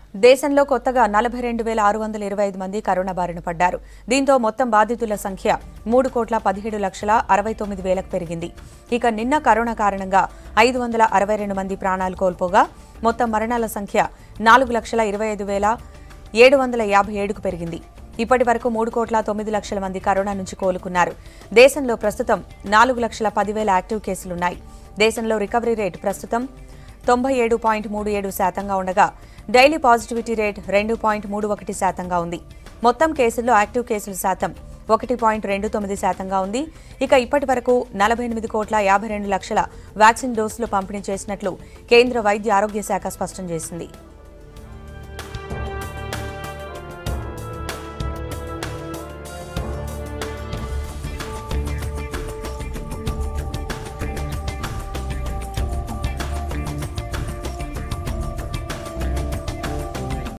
దేశంలో కొత్తగా నలభై రెండు వేల ఆరు వందల ఇరవై ఐదు మంది కరోనా బారిన పడ్డారు దీంతో మొత్తం బాధితుల సంఖ్య మూడు కోట్ల పదిహేడు లక్షల అరవై తొమ్మిది వేలకు పెరిగింది ఇక నిన్న కరోనా కారణంగా ఐదు వందల అరవై రెండు మంది ప్రాణాలు కోల్పోగా మొత్తం మరణాల సంఖ్య నాలుగు లక్షల ఇరవై ఐదు వేల ఏడు వందల యాభై ఏడుకు పెరిగింది ఇప్పటి వరకు మూడు కోట్ల తొమ్మిది లక్షల మంది కరోనా నుంచి కోలుకున్నారు దేశంలో ప్రస్తుతం నాలుగు లక్షల పదివేల యాక్టివ్ కేసులున్నాయి దేశంలో రికవరీ రేటు ప్రస్తుతం తొంభై ఏడు పాయింట్ మూడు ఏడు శాతంగా ఉండగా డైలీ పాజిటివిటీ రేట్ రెండు పాయింట్ మూడు ఒకటి శాతంగా ఉంది మొత్తం కేసుల్లో యాక్టివ్ కేసుల శాతం ఒకటి పాయింట్ రెండు తొమ్మిది శాతంగా ఉంది ఇక ఇప్పటి వరకు నలభై ఎనిమిది కోట్ల యాభై రెండు లక్షల వ్యాక్సిన్ డోసులు పంపిణీ చేసినట్లు కేంద్ర వైద్య ఆరోగ్య శాఖ స్పష్టం చేసింది